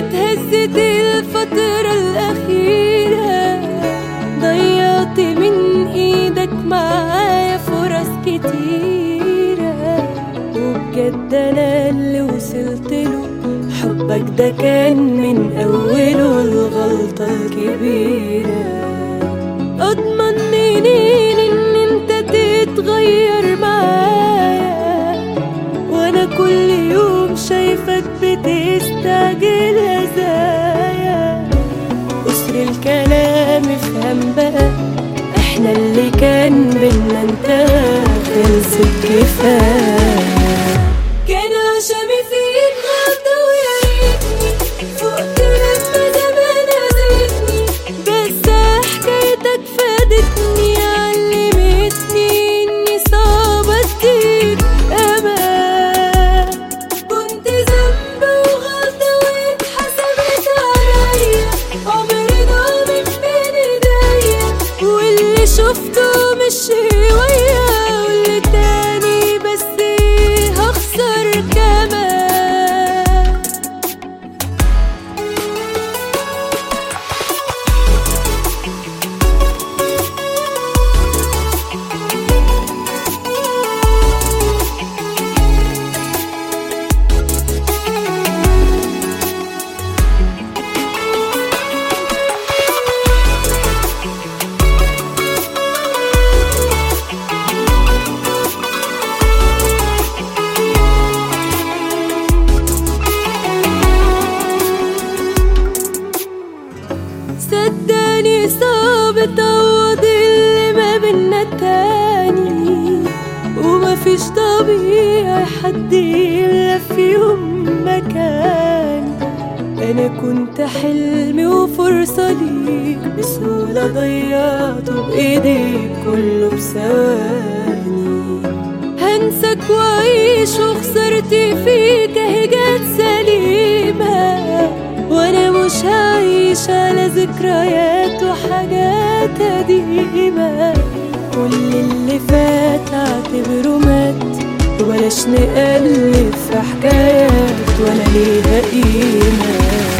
اتهزت الفترة الأخيرة ضيعت من ايدك معايا فرص كتيرة وبجد انا اللي وصلت له حبك ده كان من اوله الغلطة الكبيرة اضمن منين ان انت تتغير معايا وانا كل يوم شايفك بتستعجل هزايا قصر الكلام افهم بقى احنا اللي كان بينا انتهى خلصت كفايه كان عشمي فيك غلطة ويا ريتني فقت لما زمان أذيتني بس حكايتك فادتني علمتني إني صعب أديك أمان كنت ذنب وغلطة واتحسبت عليا عمري ضاع من بين ايديا واللي شفته مش شوية واللي تاني بس هخسر كمان صدقني صعب تعوض اللي ما بينا تاني ومفيش طبيعي حد يملى في يوم مكان انا كنت حلمي وفرصة ليك بسهولة ضيعته بايديك كله بثواني هنساك واعيش وخسرتي فيك اهي جت سليمة وانا مش هعيش على ذكريات وحاجات قديمة كل اللي فات اعتبره مات وبلاش نقلب في حكايات ولا ليها قيمة